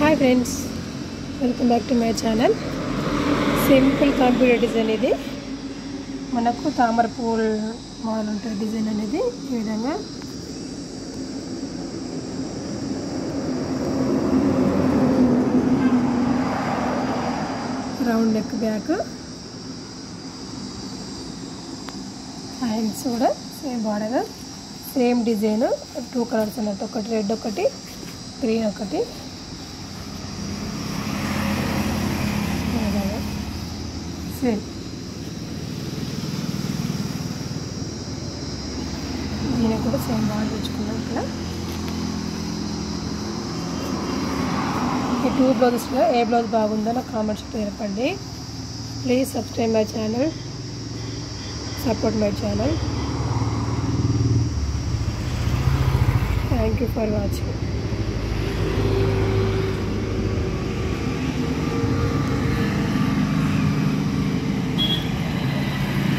hi friends welcome back to my channel simple computer design ఇది మనకు తామర pool model ఉంటుంది డిజైన్ అనేది ఈ విధంగా రౌండ్ నెక్ బ్యాక్ హ్యాండ్స్ కూడా same border same design two colours అన్నట్టు ఒకటి రెడ్ ఒకటి గ్రీన్ ఒకటి సేమ్ దీనికి కూడా సేమ్ బాగా తెచ్చుకున్నాం ఇక్కడ ఈ టూ బ్లౌజెస్లో ఏ బ్లౌజ్ బాగుందో నాకు కామెంట్స్ తెలపండి please subscribe my channel support my channel thank you for watching